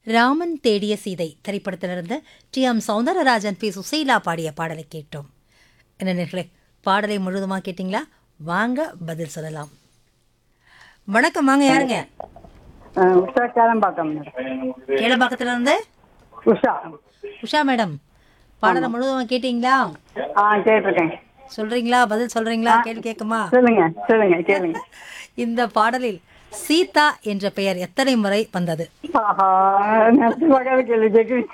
ராமன் தேடிய சீதை திரைப்படத்திலிருந்து T M Soundararajan P Susheela பாடிய பாடலை கேட்டோம் என்ன நேர்களே பாடலை முழுவதுமாக கேட்டிங்களா வாங்க பதில் சொல்லலாம் வணக்கம் வாங்க யாருங்க ஆ, உஷா கேளம்பாக்கம் கேளம்பாக்கத்துல இருந்து உஷா உஷா மேடம் பாடலை முழுவதுமாக கேட்டிங்களா ஆ கேட்டிருக்கேன் சொல்றீங்களா பதில் சொல்றீங்களா கேள்வி கேட்குமா சொல்லுங்க சொல்லுங்க கேளுங்க இந்த பாடலில் சீதா என்ற பெயர் எத்தனை முறை வந்தது ஆஹா நெக்ஸ்ட் பக்காத கேள்வி கேட்குறீங்க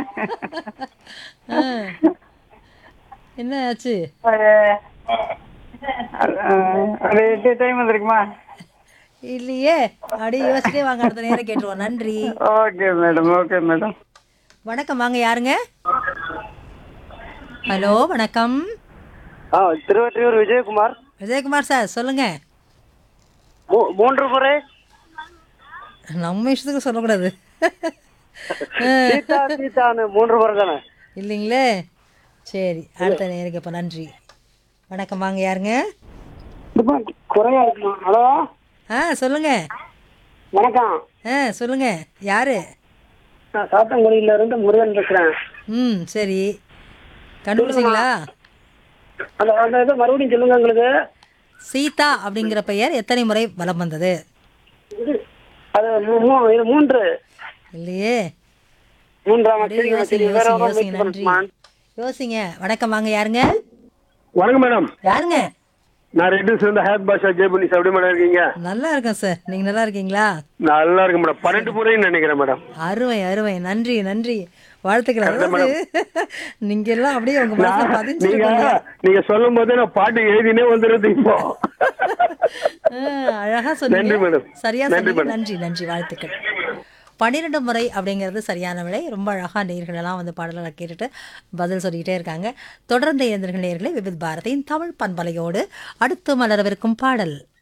ஆ. என்ன ஆச்சு ஒரு ஆ, ஒரு எட்டு டைம் வந்திருக்குமா இல்லையே அப்படியே யோசிச்சிட்டே வாங்க அடுத்த நேரம் கேட்டுருவோம் நன்றி ஓகே மேடம் ஓகே மேடம் வணக்கம் வாங்க யாருங்க ஹலோ வணக்கம் ஆ திருவற்றியூர் விஜயகுமார் விஜயகுமார் சார் சொல்லுங்க மூ- மூன்று முறை நம்ம இஷ்டத்துக்கு சொல்லக்கூடாது ஆ, சீதா சீதான்னு மூன்று முறை தானே இல்லைங்களே சரி அடுத்த நேருக்கு இப்போ நன்றி வணக்கம் வாங்க யாருங்க குறையா இருக்குமா ஹலோ ஆ சொல்லுங்க வணக்கம் ஆ சொல்லுங்க யாரு நான் சாத்தங்குடியில இருந்து முருகன் பேசுறேன் ம் சரி கண்டுபிடிச்சிங்களா அந்த அந்த இது மறுபடியும் சொல்லுங்க உங்களுக்கு சீதா அப்படிங்கிற பெயர் எத்தனை முறை வலம் வந்தது அது மூ- மூ- இது மூன்று இல்லையே மூன்றாம் அப்படியே சரிங்க யோசிங்க சரி வேற யோசிங்க ஒரு யோசிங்க நன்றி யோசிங்க வணக்கம் வாங்க யாருங்க வணக்கம் மேடம் யாருங்க நான் ரெட்டு சேர்ந்த ஹேத் பாஷா ஜெயபுனிஸ் எப்படி மேடம் இருக்கீங்க நல்லா இருக்கேன் சார் நீங்க நல்லா இருக்கீங்களா நல்லா இருக்கு மேடம் பன்னெண்டு முறைன்னு நினைக்கிறேன் மேடம் அருமை அருமை நன்றி நன்றி வாழ்த்துக்கள் அதாவது நீங்க எல்லாம் அப்படியே உங்க மனசுல பதிஞ்சிட்டு நீங்க இருக்கீங்க. நீங்க சொல்லும் போதே நான் பாட்டு எழுதினே வந்துருது இப்போ ஆ, அழகா நன்றி சொன்னீங்க மேடம். சரியா நன்றி சொன்னீங்க மேடம். நன்றி நன்றி வாழ்த்துக்கள் பன்னிரெண்டு முறை அப்படிங்கிறது சரியான விலை ரொம்ப அழகா நேர்கள் எல்லாம் வந்து பாடல்களை கேட்டுட்டு பதில் சொல்லிக்கிட்டே இருக்காங்க தொடர்ந்து இளைஞர்கள் நேர்களை விவித் பாரதியின் தமிழ் பண்பலையோடு அடுத்து மலரவிருக்கும் பாடல்